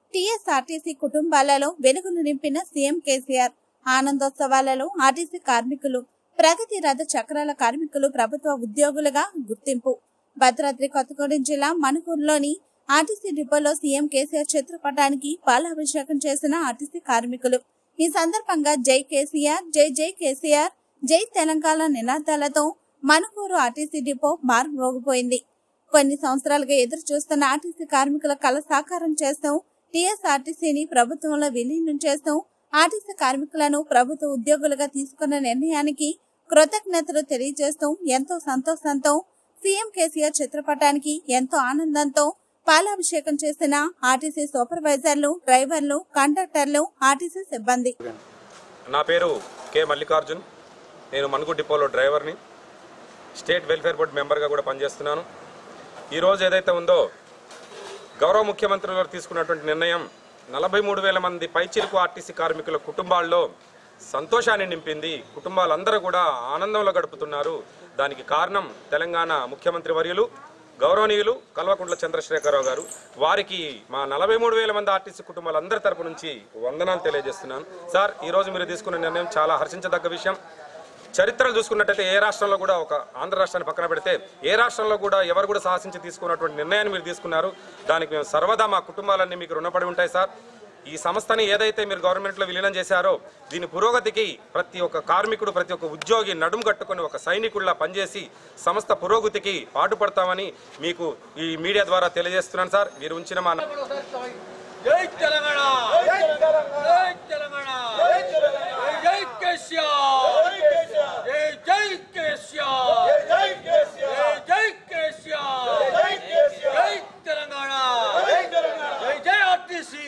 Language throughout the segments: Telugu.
టీఎస్ఆర్టీసీ కుటుంబాలలో వెలుగులు నింపిన సీఎం కేసీఆర్ ఆనందోత్సవాలలో ఆర్టీసీ కార్మికులు ప్రగతి రథ చక్రాల కార్మికులు ప్రభుత్వ ఉద్యోగులుగా గుర్తింపు భద్రాద్రి కొత్తగూడెం జిల్లా మణుకూరులోని ఆర్టీసీ డిపోలో సీఎం కేసీఆర్ చిత్రపటానికి పాలాభిషేకం చేసిన ఆర్టీసీ కార్మికులు ఈ సందర్భంగా జై కేసీఆర్ జై జై కేసీఆర్ జై తెలంగాణ నినాదాలతో మణుకూరు ఆర్టీసీ డిపో మారుమోగిపోయింది కొన్ని సంవత్సరాలుగా ఎదురు చూస్తున్న ఆర్టీసీ కార్మికుల కళ సాకారం చేస్తూ టీఎస్ఆర్టీసీని ప్రభుత్వంలో విలీనం చేస్తూ ఆర్టీసీ కార్మికులను ప్రభుత్వ ఉద్యోగులుగా తీసుకున్న నిర్ణయానికి కృతజ్ఞతలు తెలియజేస్తూ ఎంతో సంతోషంతో సీఎం కేసీఆర్ చిత్రపటానికి ఎంతో ఆనందంతో పాలాభిషేకం చేసిన ఆర్టీసీ సూపర్వైజర్లు డ్రైవర్లు కండక్టర్లు ఆర్టీసీ సిబ్బంది నా పేరు కె మల్లికార్జున్ నేను మనుగు డిపోలో డ్రైవర్ని స్టేట్ వెల్ఫేర్ బోర్డు మెంబర్గా కూడా పనిచేస్తున్నాను ఈరోజు ఏదైతే ఉందో గౌరవ ముఖ్యమంత్రి గారు తీసుకున్నటువంటి నిర్ణయం నలభై మూడు వేల మంది పైచిలుకు ఆర్టీసీ కార్మికుల కుటుంబాల్లో సంతోషాన్ని నింపింది కుటుంబాలందరూ కూడా ఆనందంలో గడుపుతున్నారు దానికి కారణం తెలంగాణ ముఖ్యమంత్రి వర్యులు గౌరవనీయులు కల్వకుంట్ల చంద్రశేఖరరావు గారు వారికి మా నలభై మూడు వేల మంది ఆర్టీసీ కుటుంబాలందరి తరపు నుంచి వందనాలు తెలియజేస్తున్నాను సార్ ఈరోజు మీరు తీసుకున్న నిర్ణయం చాలా హర్షించదగ్గ విషయం చరిత్రలు చూసుకున్నట్టయితే ఏ రాష్ట్రంలో కూడా ఒక ఆంధ్ర రాష్ట్రాన్ని పక్కన పెడితే ఏ రాష్ట్రంలో కూడా ఎవరు కూడా సాహసించి తీసుకున్నటువంటి నిర్ణయాన్ని మీరు తీసుకున్నారు దానికి మేము సర్వదా మా కుటుంబాలన్నీ మీకు రుణపడి ఉంటాయి సార్ ఈ సంస్థని ఏదైతే మీరు గవర్నమెంట్లో విలీనం చేశారో దీని పురోగతికి ప్రతి ఒక్క కార్మికుడు ప్రతి ఒక్క ఉద్యోగి నడుము కట్టుకొని ఒక సైనికుల్లా పనిచేసి సంస్థ పురోగతికి పాటుపడతామని మీకు ఈ మీడియా ద్వారా తెలియజేస్తున్నాను సార్ మీరు ఉంచిన మా జై తెలంగాణ జై తెలంగాణ జై జై కేసీఆర్ జై జై కేసీఆర్ జై జై కేసీఆర్ జై తెలంగాణ జై జై ఆర్టీసీ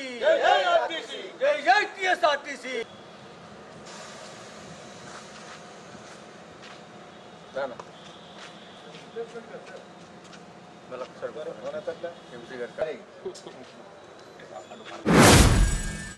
జై జై టిఎస్ఆర్టీసీ ఎంసీ గారు